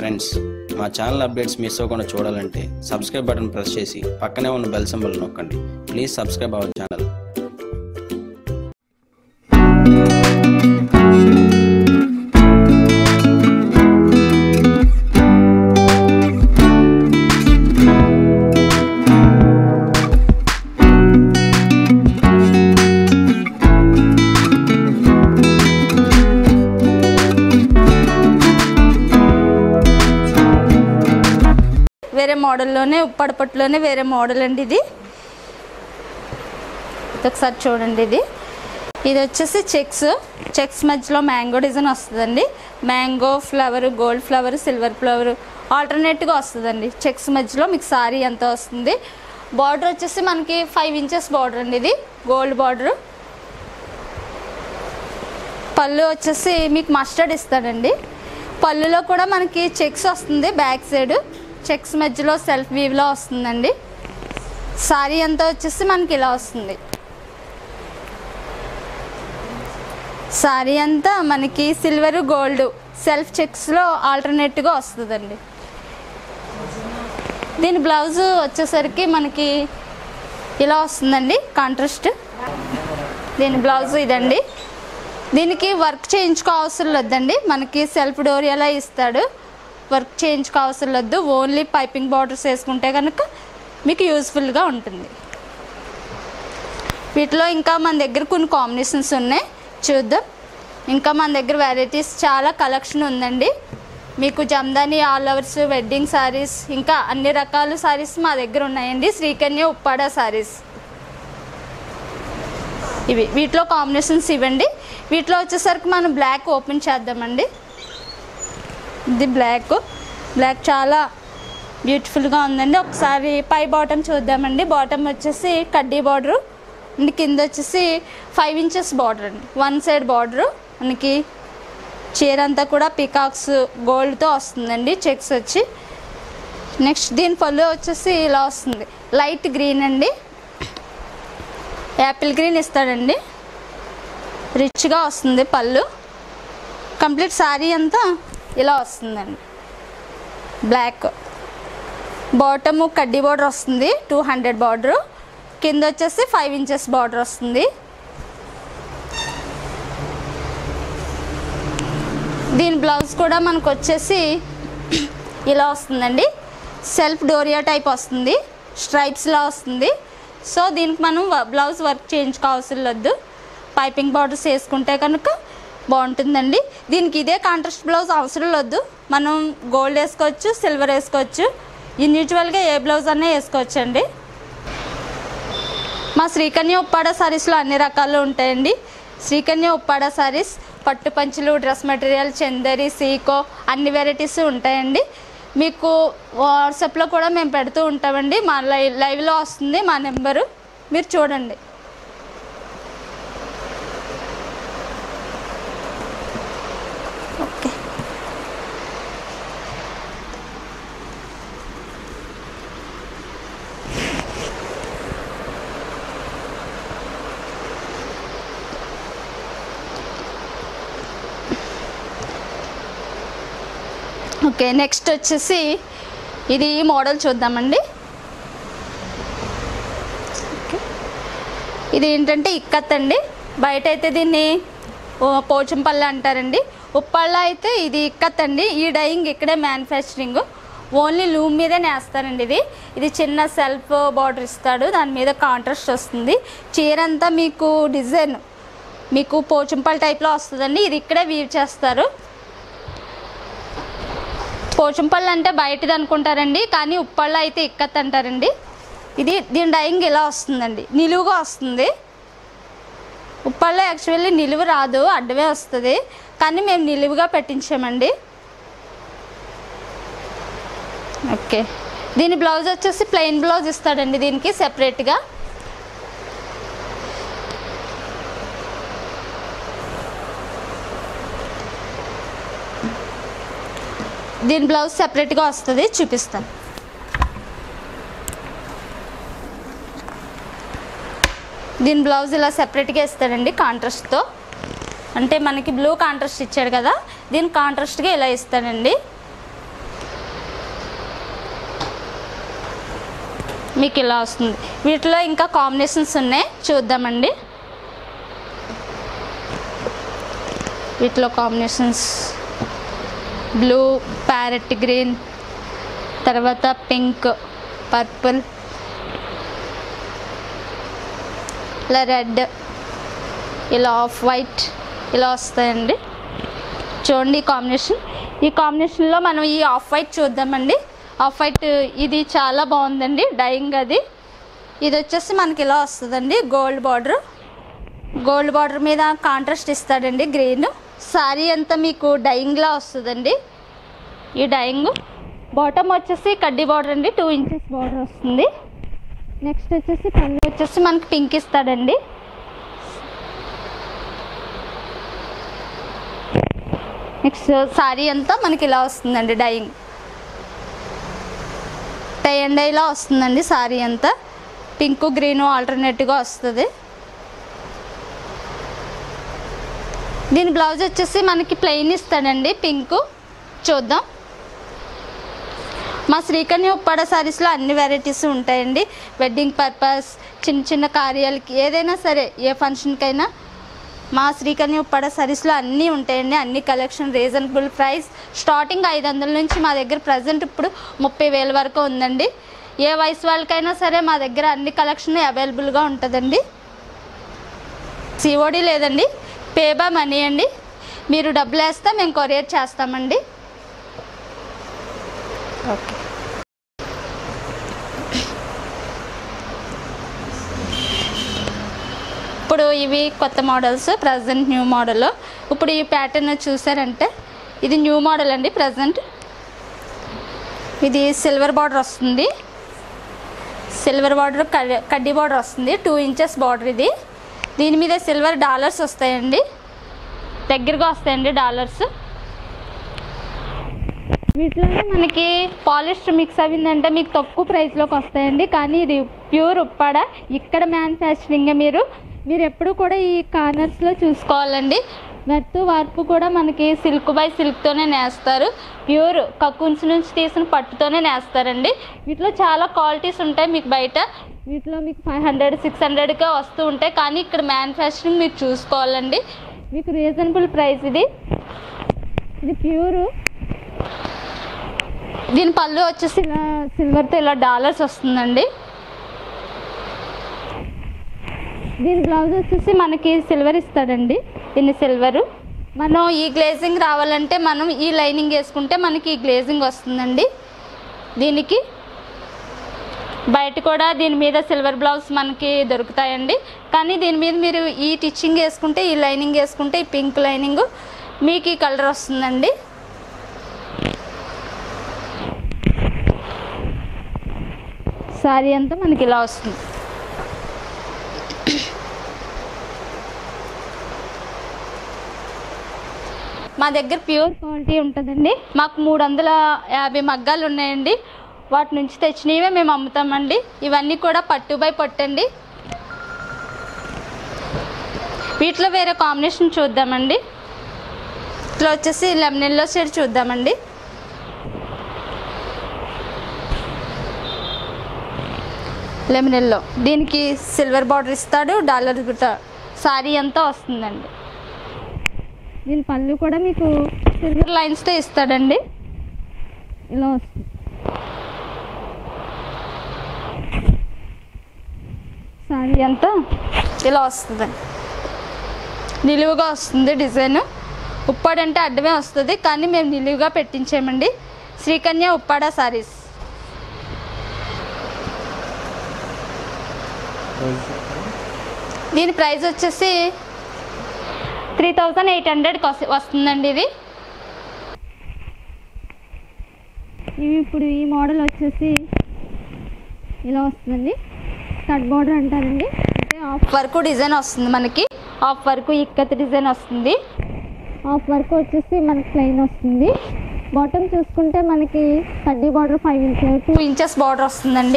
Friends మా channel updates miss అవ్వకుండా చూడాలంటే సబ్స్క్రైబ్ బటన్ ప్రెస్ చేసి పక్కనే ఉన్న బెల్ సింబల్ నొక్కండి ప్లీజ్ సబ్స్క్రైబ్ అవర్ ఛానల్ వేరే మోడల్లోనే ఉప్పడపట్టులోనే వేరే మోడల్ అండి ఇది ఇది ఒకసారి చూడండి ఇది ఇది వచ్చేసి చెక్స్ చెక్స్ మధ్యలో మ్యాంగో డిజైన్ వస్తుందండి mango flower gold flower silver flower ఆల్టర్నేట్గా వస్తుందండి చెక్స్ మధ్యలో మీకు సారీ ఎంత వస్తుంది బార్డర్ వచ్చేసి మనకి ఫైవ్ ఇంచెస్ బార్డర్ అండి ఇది గోల్డ్ బార్డర్ పళ్ళు వచ్చేసి మీకు మస్టర్డ్ ఇస్తాడండి పళ్ళులో కూడా మనకి చెక్స్ వస్తుంది బ్యాక్ సైడ్ చెక్స్ మధ్యలో సెల్ఫ్ వీవ్లో వస్తుందండి సారీ అంతా వచ్చేసి మనకి ఇలా వస్తుంది సారీ అంతా మనకి సిల్వర్ గోల్డ్ సెల్ఫ్ చెక్స్లో ఆల్టర్నేట్గా వస్తుందండి దీని బ్లౌజ్ వచ్చేసరికి మనకి ఇలా వస్తుందండి కాంట్రాస్ట్ దీని బ్లౌజ్ ఇదండి దీనికి వర్క్ చేయించుకో అవసరం లేదండి మనకి సెల్ఫ్ డోర్ ఎలా ఇస్తాడు వర్క్ చేయించుకో అవసరం లేదు ఓన్లీ పైపింగ్ బార్డర్స్ వేసుకుంటే కనుక మీకు యూస్ఫుల్గా ఉంటుంది వీటిలో ఇంకా మన దగ్గర కొన్ని కాంబినేషన్స్ ఉన్నాయి చూద్దాం ఇంకా మన దగ్గర వెరైటీస్ చాలా కలెక్షన్ ఉందండి మీకు Jamdani all overs wedding saris ఇంకా అన్ని రకాల శారీస్ మా దగ్గర ఉన్నాయండి శ్రీకన్య ఉప్పాడ శారీస్ ఇవి వీటిలో కాంబినేషన్స్ ఇవ్వండి వీటిలో వచ్చేసరికి మనం బ్లాక్ ఓపెన్ చేద్దామండి ఇది బ్లాక్ బ్లాక్ చాలా బ్యూటిఫుల్గా ఉందండి ఒకసారి పై బాటమ్ చూద్దామండి బాటమ్ వచ్చేసి కడ్డీ బార్డరు అండ్ కింద వచ్చేసి ఫైవ్ ఇంచెస్ బార్డర్ అండి వన్ సైడ్ బార్డరు మనకి చీర అంతా కూడా పికాక్స్ గోల్డ్తో వస్తుందండి చెక్స్ వచ్చి నెక్స్ట్ దీని పళ్ళు వచ్చేసి ఇలా వస్తుంది లైట్ గ్రీన్ అండి యాపిల్ గ్రీన్ ఇస్తాడండి రిచ్గా వస్తుంది పళ్ళు కంప్లీట్ శారీ అంతా ఇలా వస్తుందండి బ్లాక్ బాటము కడ్డీ బార్డర్ వస్తుంది టూ హండ్రెడ్ బార్డరు కింద వచ్చేసి ఫైవ్ ఇంచెస్ బార్డర్ వస్తుంది దీని బ్లౌజ్ కూడా మనకు వచ్చేసి ఇలా వస్తుందండి సెల్ఫ్ డోరియా టైప్ వస్తుంది స్ట్రైప్స్లా వస్తుంది సో దీనికి మనం వ- బ్లౌజ్ వర్క్ చేయించుకోవాల్సిన లేదు పైపింగ్ బార్డర్స్ వేసుకుంటే కనుక బాగుంటుందండి దీనికి ఇదే కాంట్రాస్ట్ బ్లౌజ్ అవసరం లేదు మనం గోల్డ్ వేసుకోవచ్చు సిల్వర్ వేసుకోవచ్చు ఇండివిజువల్గా ఏ బ్లౌజ్ అన్నా వేసుకోవచ్చు అండి మా శ్రీకన్య ఉప్పాడ సారీస్లో అన్ని రకాలు ఉంటాయండి శ్రీకన్య ఉప్పాడ సారీస్ పట్టు పంచులు డ్రెస్ మెటీరియల్ చందరి సీకో అన్ని వెరైటీస్ ఉంటాయండి మీకు వాట్సాప్లో కూడా మేము పెడుతూ ఉంటామండి మా లై లైవ్లో వస్తుంది మా నెంబరు మీరు చూడండి ఓకే ఓకే నెక్స్ట్ వచ్చేసి ఇది ఈ మోడల్ చూద్దామండి ఓకే. ఇది ఏంటంటే ఇక్కత్ అండి బయట అయితే దీన్ని ఓ, పోచంపల్లి అంటారండి ఉప్పళ్ళ అయితే ఇది ఇక్కత్ అండి ఈ డైయింగ్ ఇక్కడే మ్యానుఫ్యాక్చరింగ్ ఓన్లీ లూమ్ మీదే నేస్తారండి ఇది ఇది చిన్న సెల్ఫ్ బార్డర్ ఇస్తాడు దాని మీద కాంట్రాస్ట్ వస్తుంది చీర అంతా మీకు డిజైన్ మీకు పోచంపల్లి టైప్లో వస్తుందండి ఇది ఇక్కడే వీవ్ చేస్తారు పోచంపల్లి అంటే బయటది అనుకుంటారండి కానీ ఉప్పళ్ళ అయితే ఇక్కత్ అంటారండి ఇది దీని డైయింగ్ ఇలా వస్తుందండి నిలువుగా వస్తుంది ఉప్పళ్ళ యాక్చువల్లీ నిలువు రాదు అడ్డమే వస్తుంది కానీ మేము నిలువుగా పెట్టించామండి ఓకే దీని బ్లౌజ్ వచ్చేసి ప్లెయిన్ బ్లౌజ్ ఇస్తాడండి దీనికి సెపరేట్గా దీని బ్లౌజ్ సెపరేట్గా వస్తుంది చూపిస్తాను దీని బ్లౌజ్ ఇలా సెపరేట్గా ఇస్తాడండి కాంట్రాస్ట్తో అంటే మనకి బ్లూ కాంట్రాస్ట్ ఇచ్చాడు కదా దీని కాంట్రాస్ట్గా ఇలా ఇస్తాడండి మీకు ఇలా వస్తుంది వీటిలో ఇంకా కాంబినేషన్స్ ఉన్నాయి చూద్దామండి వీటిలో కాంబినేషన్స్ బ్లూ ప్యారెట్ గ్రీన్ తర్వాత పింక్ పర్పుల్ ఇలా రెడ్ ఇలా ఆఫ్ వైట్ ఇలా వస్తాయండి చూడండి ఈ కాంబినేషన్ ఈ కాంబినేషన్లో మనం ఈ ఆఫ్ వైట్ చూద్దామండి ఆఫ్ వైట్ ఇది చాలా బాగుందండి డైయింగ్ అది ఇది వచ్చేసి మనకి ఇలా వస్తుందండి గోల్డ్ బార్డర్ గోల్డ్ బార్డర్ మీద కాంట్రాస్ట్ ఇస్తాడండి గ్రీన్ శారీ అంతా మీకు డైయింగ్లా వస్తుందండి ఈ డైయింగ్ బాటమ్ వచ్చేసి కడ్డీ బార్డర్ అండి టూ ఇంచెస్ బార్డర్ వస్తుంది నెక్స్ట్ వచ్చేసి పళ్ళు వచ్చేసి మనకి పింక్ ఇస్తాడండి నెక్స్ట్ శారీ అంతా మనకి ఇలా వస్తుందండి డైయింగ్ టై అండ్ డైలా వస్తుందండి శారీ అంతా పింక్ గ్రీన్ ఆల్టర్నేట్గా వస్తుంది దీని బ్లౌజ్ వచ్చేసి మనకి ప్లెయిన్ ఇస్తాడండి పింక్ చూద్దాం మా శ్రీకన్య ఉప్పాడ సారీస్లో అన్ని వెరైటీస్ ఉంటాయండి వెడ్డింగ్ పర్పస్ చిన్న చిన్న కార్యాలకి ఏదైనా సరే ఏ ఫంక్షన్కైనా మా శ్రీకన్య ఉప్పాడ సారీస్లో అన్నీ ఉంటాయండి అన్ని కలెక్షన్ రీజనబుల్ ప్రైస్ స్టార్టింగ్ ఐదు వందల నుంచి మా దగ్గర ప్రజెంట్ ఇప్పుడు ముప్పై వేల వరకు ఉందండి ఏ వయసు వాళ్ళకైనా సరే మా దగ్గర అన్ని కలెక్షన్ అవైలబుల్గా ఉంటుందండి సిఓడి లేదండి పేబా మనీ అండి మీరు డబ్బులు వేస్తే మేము కొరియర్ చేస్తామండి ఓకే ఇప్పుడు ఇవి కొత్త మోడల్స్ ప్రజెంట్ న్యూ మోడల్ ఇప్పుడు ఈ ప్యాటర్న్ చూసారంటే ఇది న్యూ మోడల్ అండి ప్రజెంట్ ఇది సిల్వర్ బార్డర్ వస్తుంది సిల్వర్ బార్డర్ కడ్డీ బార్డర్ వస్తుంది టూ ఇంచెస్ బార్డర్ ఇది దీని మీద సిల్వర్ డాలర్స్ వస్తాయండి దగ్గరగా వస్తాయండి డాలర్స్ వీటిలోనే మనకి పాలిస్టర్ మిక్స్ అయిందంటే మీకు తక్కువ ప్రైస్లోకి వస్తాయండి కానీ ఇది ప్యూర్ ఉప్పాడ ఇక్కడ మ్యానుఫ్యాక్చరింగ్ మీరు మీరు ఎప్పుడు కూడా ఈ కార్నర్స్లో చూసుకోవాలండి నట్టు వార్పు కూడా మనకి సిల్క్ బై సిల్క్తోనే నేస్తారు ప్యూర్ కక్కున్స్ నుంచి తీసిన పట్టుతోనే నేస్తారండి వీటిలో చాలా క్వాలిటీస్ ఉంటాయి మీకు బయట వీటిలో మీకు ఫైవ్ హండ్రెడ్ సిక్స్ హండ్రెడ్కే వస్తూ ఉంటాయి కానీ ఇక్కడ మ్యానుఫ్యాక్చరింగ్ మీరు చూసుకోవాలండి మీకు రీజనబుల్ ప్రైస్ ఇది ఇది ప్యూరు దీని పళ్ళు వచ్చేసి ఇలా సిల్వర్తో ఇలా డాలర్స్ వస్తుందండి దీని బ్లౌజ్ వచ్చేసి మనకి సిల్వర్ ఇస్తాడండి దీన్ని సిల్వరు మనం ఈ గ్లేజింగ్ రావాలంటే మనం ఈ లైనింగ్ వేసుకుంటే మనకి ఈ గ్లేజింగ్ వస్తుందండి దీనికి బయట కూడా దీని మీద సిల్వర్ బ్లౌజ్ మనకి దొరుకుతాయండి కానీ దీని మీద మీరు ఈ టిచ్చింగ్ వేసుకుంటే ఈ లైనింగ్ వేసుకుంటే ఈ పింక్ లైనింగ్ మీకు ఈ కలర్ వస్తుందండి శారీ అంతా మనకి ఇలా వస్తుంది మా దగ్గర ప్యూర్ క్వాలిటీ ఉంటుందండి మాకు మూడు వందల యాభై మగ్గాలు ఉన్నాయండి వాటి నుంచి తెచ్చినవే మేము అమ్ముతామండి ఇవన్నీ కూడా పట్టు బై పట్టండి వీటిలో వేరే కాంబినేషన్ చూద్దామండి ఇట్లా వచ్చేసి లెమన్ ఎల్లో షేడ్ చూద్దామండి లెమన్ ఎల్లో దీనికి సిల్వర్ బార్డర్ ఇస్తాడు డాలర్ సారీ అంతా వస్తుందండి దీని పళ్ళు కూడా మీకు సిల్వర్ లైన్స్తో ఇస్తాడండి ఇలా వస్తుంది సారీ అంతా ఇలా వస్తుందండి నిలువుగా వస్తుంది డిజైన్ ఉప్పాడంటే అడ్డమే వస్తుంది కానీ మేము నిలువుగా పెట్టించామండి శ్రీకన్య ఉప్పాడ సారీస్ దీని ప్రైస్ వచ్చేసి త్రీ థౌజండ్ ఎయిట్ హండ్రెడ్కి వస్తుందండి ఇది ఇవి ఇప్పుడు ఈ మోడల్ వచ్చేసి ఇలా వస్తుందండి కట్ బార్డర్ అంటారండి అంటే ఆఫ్ వర్క్ డిజైన్ వస్తుంది మనకి ఆఫ్ వర్క్ ఇక్కత్ డిజైన్ వస్తుంది ఆఫ్ వర్క్ వచ్చేసి మనకి ప్లెయిన్ వస్తుంది బాటమ్ చూసుకుంటే మనకి కడ్డీ border five inches two inches border వస్తుందండి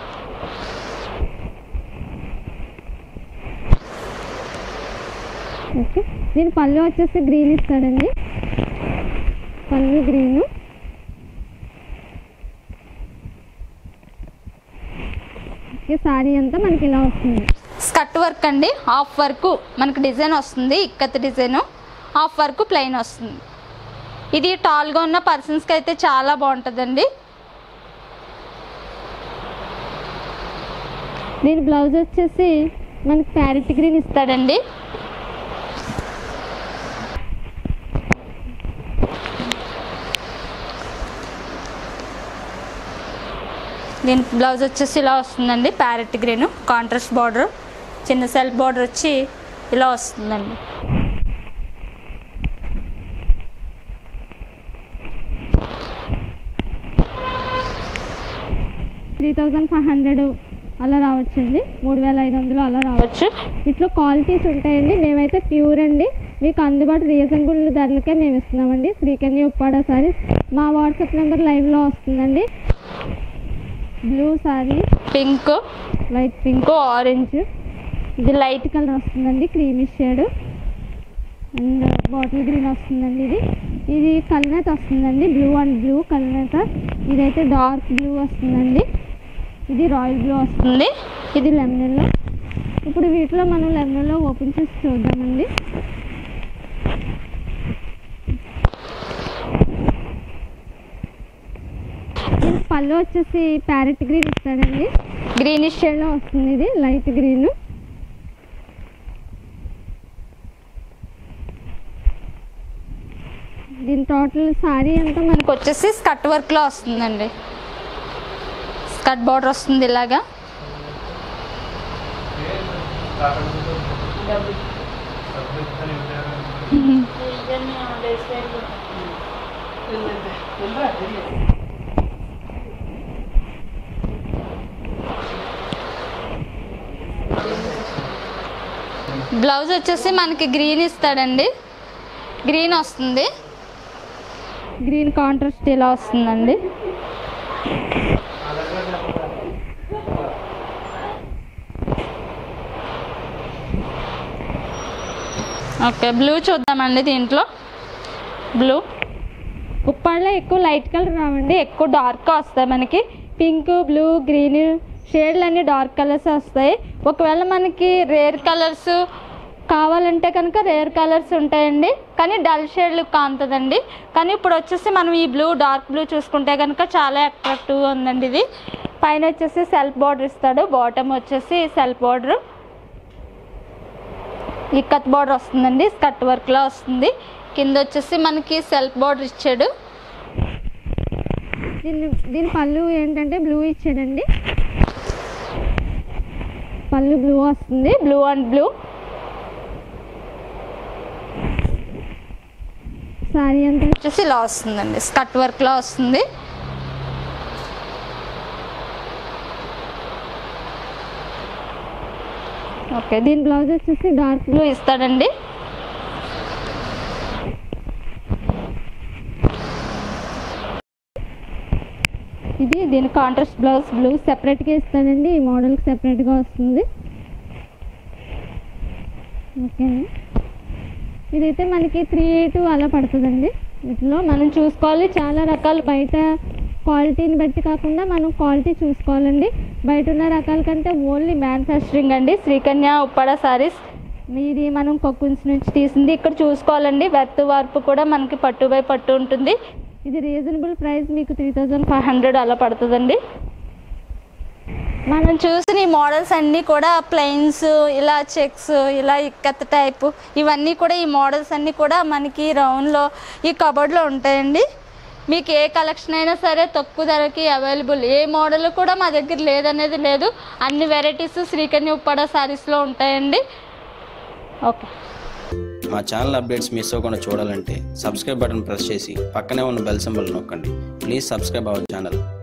ఓకే దీని పళ్ళు వచ్చేసి గ్రీన్ ఇస్తాడండి పళ్ళు గ్రీన్ మనకి శారీ అంతా మనకి ఇలా వస్తుంది స్కర్ట్ వర్క్ అండి హాఫ్ వర్క్ మనకి డిజైన్ వస్తుంది ikat design half work plain వస్తుంది ఇది టాల్గా ఉన్న పర్సన్స్కి అయితే చాలా బాగుంటుందండి దీని బ్లౌజ్ వచ్చేసి మనకి ప్యారెట్ గ్రీన్ ఇస్తాడండి దీని బ్లౌజ్ వచ్చేసి ఇలా వస్తుందండి ప్యారెట్ గ్రీన్ కాంట్రాస్ట్ బార్డర్ చిన్న సెల్ఫ్ బార్డర్ వచ్చి ఇలా వస్తుందండి త్రీ థౌజండ్ ఫైవ్ హండ్రెడ్ అలా రావచ్చండి మూడు వేల ఐదు వందలు అలా రావచ్చు ఇట్లా క్వాలిటీస్ ఉంటాయండి మేమైతే ప్యూర్ అండి మీకు అందుబాటు రీజనబుల్ ధరలకే మేము ఇస్తున్నామండి శ్రీకన్య ఉప్పాడ సారీస్ మా వాట్సాప్ నెంబర్ లైవ్లో వస్తుందండి blue sari pink light pink orange ఇది లైట్ కలర్ వస్తుందండి creamish shade and bottle green వస్తుందండి ఇది ఇది కల్నేత వస్తుందండి బ్లూ అండ్ బ్లూ కల్నేత ఇదైతే డార్క్ బ్లూ వస్తుందండి ఇది రాయల్ బ్లూ వస్తుంది ఉంది ఇది లెమనెల్లో ఇప్పుడు వీటిలో మనం లెమనెల్లో ఓపెన్ చేసి చూద్దామండి దీనికి పళ్ళు వచ్చేసి ప్యారెట్ గ్రీన్ ఇస్తాడండి గ్రీనిష్ షేడ్లో వస్తుంది ఇది లైట్ గ్రీన్ దీని టోటల్ సారీ అంతా మనకి మనకు వచ్చేసి స్కర్ట్ వర్క్లో వస్తుందండి స్కర్ట్ బార్డర్ వస్తుంది ఇలాగా బ్లౌజ్ వచ్చేసి మనకి గ్రీన్ ఇస్తాడండి గ్రీన్ వస్తుంది గ్రీన్ కాంట్రాస్ట్ ఇలా వస్తుందండి ఓకే బ్లూ చూద్దామండి దీంట్లో బ్లూ ఉప్పాడలో ఎక్కువ లైట్ కలర్ రావండి ఎక్కువ డార్క్ వస్తాయి మనకి పింక్ బ్లూ గ్రీన్ షేడ్లు అన్ని డార్క్ కలర్స్ వస్తాయి ఒకవేళ మనకి రేర్ కలర్స్ కావాలంటే కనుక రేర్ కలర్స్ ఉంటాయండి కానీ డల్ షేడ్ లుక్ కాంతదండి కానీ ఇప్పుడు వచ్చేసి మనం ఈ బ్లూ డార్క్ బ్లూ చూసుకుంటే కనుక చాలా అట్రాక్టివ్గా ఉందండి ఇది పైన వచ్చేసి సెల్ఫ్ బార్డర్ ఇస్తాడు బాటమ్ వచ్చేసి సెల్ఫ్ బార్డర్ ఇక్కత్ బార్డర్ వస్తుందండి స్కర్ట్ వర్క్లో వస్తుంది కింద వచ్చేసి మనకి సెల్ఫ్ బార్డర్ ఇచ్చాడు దీని దీని పళ్ళు ఏంటంటే బ్లూ ఇచ్చాడండి పళ్ళు బ్లూ వస్తుంది బ్లూ అండ్ బ్లూ సారీ అంతా వచ్చేసి ఇలా వస్తుందండి స్కర్ట్ వర్క్లో వస్తుంది ఓకే దీని బ్లౌజ్ వచ్చేసి డార్క్ బ్లూ ఇస్తాడండి ఇది దీని కాంట్రాస్ట్ బ్లౌజ్ బ్లూ సెపరేట్గా ఇస్తాడండి ఈ మోడల్కి సెపరేట్గా వస్తుంది ఓకే ఇదైతే మనకి త్రీ ఎయిట్ అలా పడుతుందండి వీటిలో మనం చూసుకోవాలి చాలా రకాలు బయట క్వాలిటీని బట్టి కాకుండా మనం క్వాలిటీ చూసుకోవాలండి బయట ఉన్న రకాల కంటే ఓన్లీ మ్యానుఫ్యాక్చరింగ్ అండి శ్రీకన్య ఉప్పాడ సారీస్ ఇది మనం కొక్కున్స్ నుంచి తీసింది ఇక్కడ చూసుకోవాలండి వెర్త్ వార్పు కూడా మనకి పట్టు బై పట్టు ఉంటుంది ఇది రీజనబుల్ ప్రైస్ మీకు త్రీ థౌజండ్ ఫైవ్ హండ్రెడ్ అలా పడుతుందండి మనం చూసిన ఈ మోడల్స్ అన్నీ కూడా ప్లెయిన్స్ ఇలా చెక్స్ ఇలా ఇక్కత్ టైప్ ఇవన్నీ కూడా ఈ మోడల్స్ అన్నీ కూడా మనకి రౌండ్లో ఈ కబోర్డ్లో ఉంటాయండి మీకు ఏ కలెక్షన్ అయినా సరే తక్కువ ధరకి అవైలబుల్ ఏ మోడల్ కూడా మా దగ్గర లేదనేది లేదు అన్ని వెరైటీస్ శ్రీకన్య ఉప్పాడ సారీస్లో ఉంటాయండి ఓకే మా ఛానల్ అప్డేట్స్ మిస్ అవ్వకుండా చూడాలంటే సబ్స్క్రైబ్ బటన్ ప్రెస్ చేసి పక్కనే ఉన్న బెల్ సింబల్ నొక్కండి ప్లీజ్ సబ్స్క్రైబ్ అవర్ ఛానల్